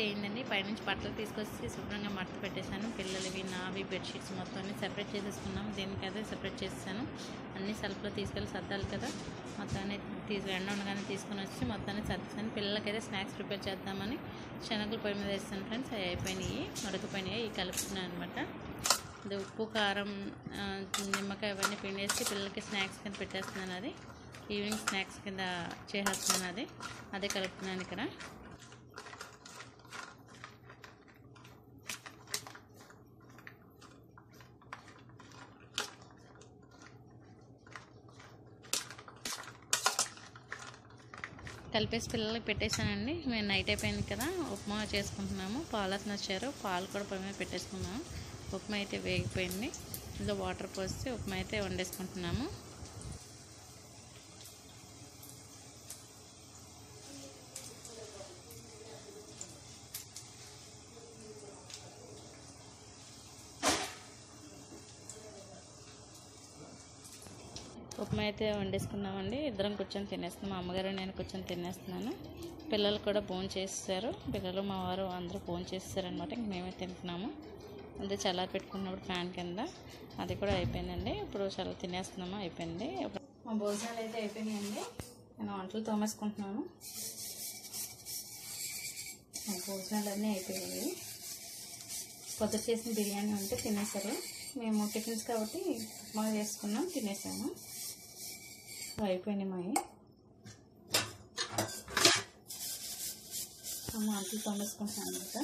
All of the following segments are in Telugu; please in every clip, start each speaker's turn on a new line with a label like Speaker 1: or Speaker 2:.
Speaker 1: అయిందండి పైనుంచి బట్టలు తీసుకొచ్చి శుభ్రంగా మడత పెట్టేశాను పిల్లలవి నావి బెడ్షీట్స్ మొత్తం అన్ని సెపరేట్ చేసేసుకున్నాం దీనికి అదే సెపరేట్ చేసేసాను అన్ని సెల్ఫ్లో తీసుకెళ్ళి సర్దాలి కదా మొత్తాన్ని తీసు ఎండ ఉండగానే తీసుకొని వచ్చి మొత్తాన్ని సర్దేశాను పిల్లలకైతే స్నాక్స్ ప్రిపేర్ చేద్దామని శనగలు పొయ్యి మీద వేస్తాను ఫ్రెండ్స్ అవి అయిపోయినాయి ఉడకపోయినాయి ఇవి కలుపుతున్నాను అనమాట ఇది ఉప్పు కారం ఆ, నిమ్మకాయ అవన్నీ పిండేసి పిల్లలకి స్నాక్స్ కింద పెట్టేస్తున్నాను అది ఈవినింగ్ స్నాక్స్ కింద చేసేస్తున్నాను అది అదే కలుపుతున్నాను ఇక్కడ కలిపేసి పిల్లలకి పెట్టేశానండి మేము నైట్ అయిపోయింది కదా ఉప్మా చేసుకుంటున్నాము పాలు అతను వచ్చారు పాలు కూడా పొయ్యి మీద పెట్టేసుకున్నాము ఉప్మా అయితే వేగిపోయింది ఇందులో వాటర్ పోసి ఉప్మా అయితే వండేసుకుంటున్నాము ఉప్మా అయితే వండేసుకున్నామండి ఇద్దరం కూర్చొని తినేస్తున్నాం మా అమ్మగారు నేను కూర్చొని తినేస్తున్నాను పిల్లలు కూడా ఫోన్ చేస్తారు పిల్లలు మా వారు అందరూ ఫోన్ చేస్తారనమాట ఇంక మేమే తింటున్నాము అంటే చల్లారి పెట్టుకున్నప్పుడు ఫ్యాన్ కింద అది కూడా అయిపోయిందండి ఇప్పుడు చాలా తినేస్తున్నాము అయిపోయింది మా భోజనాలు అయితే అయిపోయినాయండి నేను వంటలు తోమేసుకుంటున్నాను మా భోజనాలు అన్నీ అయిపోయాయి పొద్దు చేసిన బిర్యానీ ఉంటే తినేసారు మేము టిఫిన్స్ కాబట్టి ఉప్మా చేసుకున్నాం తినేసాము అవి అయిపోయినాయి మావి అమ్మ అంట్లు తోమేసుకుంటున్నాను అనమాట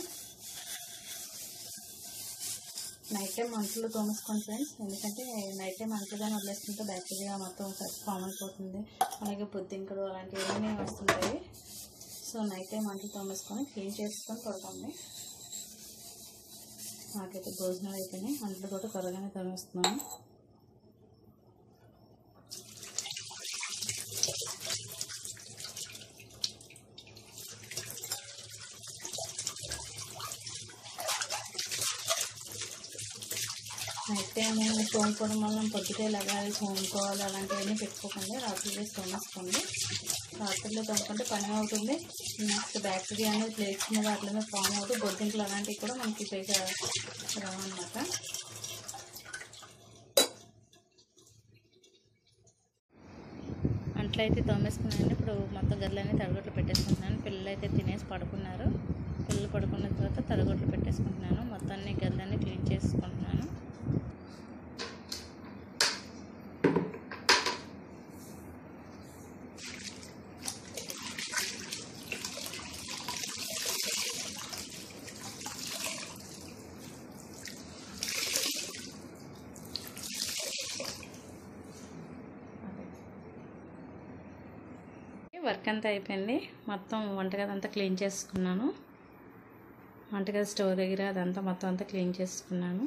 Speaker 1: నైట్ టైం అంట్లు తోమేసుకోండి ఫ్రెండ్స్ ఎందుకంటే నైట్ టైం అంట్లుగానే వదిలేస్తుంటే బ్యాక్టీరియా మొత్తం ఫామ్ అయిపోతుంది అలాగే బొద్దింకలు అలాంటివి ఏమైనా వస్తుంటాయి సో నైట్ టైం అంట్లు తోమేసుకొని క్లీన్ చేసుకొని పడుకోండి నాకైతే భోజనాలు అయిపోయినాయి అంట్లు కూడా త్వరగానే తోమేస్తున్నాను నైట్ టైం తోముకోవడం వల్ల పొద్దుటే లగాలి తోముకోవాలి అలాంటివన్నీ పెట్టుకోకండి రాత్రి వేసి తోమేసుకోండి రాత్రిలో తోముకుంటే పని అవుతుంది నెక్స్ట్ బ్యాక్టీరియా అనేది ప్లేట్స్ మీద వాటి మీద ఫామ్ అవుతూ బొద్దింకలు అలాంటివి కూడా మనకి పైగా రావన్నమాట అంట్లో అయితే తోమేసుకున్నాను ఇప్పుడు మొత్తం గదులన్నీ తరగట్లు పెట్టేసుకుంటున్నాను పిల్లలు అయితే తినేసి పడుకున్నారు పిల్లలు పడుకున్న తర్వాత తరగట్లు పెట్టేసుకుంటున్నాను మొత్తాన్ని గదులన్నీ క్లీన్ చేసుకుంటున్నాను వర్క్ అంతా అయిపోయింది మొత్తం వంటగది అంతా క్లీన్ చేసుకున్నాను వంటగది స్టోర్ దగ్గర అదంతా మొత్తం అంతా క్లీన్ చేసుకున్నాను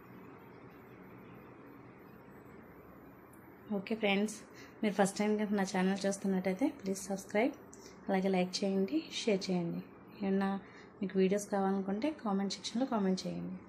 Speaker 1: ఓకే ఫ్రెండ్స్ మీరు ఫస్ట్ టైం కనుక నా ఛానల్ చూస్తున్నట్టయితే ప్లీజ్ సబ్స్క్రైబ్ అలాగే లైక్ చేయండి షేర్ చేయండి ఏమన్నా మీకు వీడియోస్ కావాలనుకుంటే కామెంట్ సెక్షన్లో కామెంట్ చేయండి